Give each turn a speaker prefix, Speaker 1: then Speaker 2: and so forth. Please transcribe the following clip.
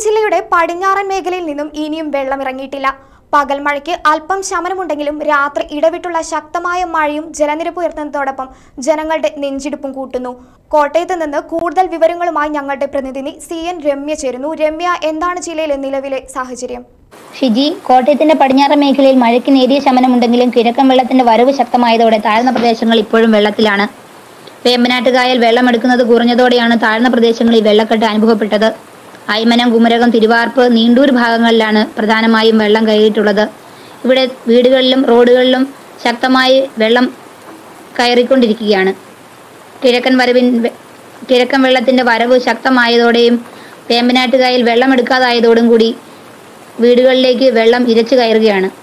Speaker 1: ജില്ലയുടെ പടിഞ്ഞാറൻ മേഖലയിൽ നിന്നും ഇനിയും വെള്ളമിറങ്ങിയിട്ടില്ല പകൽ മഴയ്ക്ക് അല്പം ശമനമുണ്ടെങ്കിലും രാത്രി ഇടവിട്ടുള്ള ശക്തമായ മഴയും ജലനിരപ്പ് ഉയർത്തുന്നതോടൊപ്പം ജനങ്ങളുടെ നെഞ്ചിടിപ്പും കൂട്ടുന്നു കോട്ടയത്ത് നിന്ന് കൂടുതൽ വിവരങ്ങളുമായി ഞങ്ങളുടെ പ്രതിനിധി സി എൻ രമ്യ ചേരുന്നു രമ്യ എന്താണ് ജില്ലയിലെ നിലവിലെ സാഹചര്യം
Speaker 2: ഷിജി കോട്ടയത്തിന്റെ പടിഞ്ഞാറൻ മേഖലയിൽ മഴയ്ക്ക് നേരിയ ശമനമുണ്ടെങ്കിലും കിഴക്കൻ വെള്ളത്തിന്റെ വരവ് ശക്തമായതോടെ താഴ്ന്ന പ്രദേശങ്ങൾ ഇപ്പോഴും വെള്ളത്തിലാണ് വേമ്പനാട്ടുകായൽ വെള്ളമെടുക്കുന്നത് കുറഞ്ഞതോടെയാണ് താഴ്ന്ന പ്രദേശങ്ങളിൽ വെള്ളക്കെട്ട് അനുഭവപ്പെട്ടത് അയ്മനം കുമരകം തിരുവാർപ്പ് നീണ്ടൂർ ഭാഗങ്ങളിലാണ് പ്രധാനമായും വെള്ളം കയറിയിട്ടുള്ളത് ഇവിടെ വീടുകളിലും റോഡുകളിലും ശക്തമായി വെള്ളം കയറിക്കൊണ്ടിരിക്കുകയാണ് കിഴക്കൻ വരവിൻ വെ- കിഴക്കൻ വെള്ളത്തിന്റെ വരവ് ശക്തമായതോടെയും വേമ്പനാട്ടുകായൽ വെള്ളമെടുക്കാതായതോടും കൂടി വീടുകളിലേക്ക് വെള്ളം ഇരച്ചു കയറുകയാണ്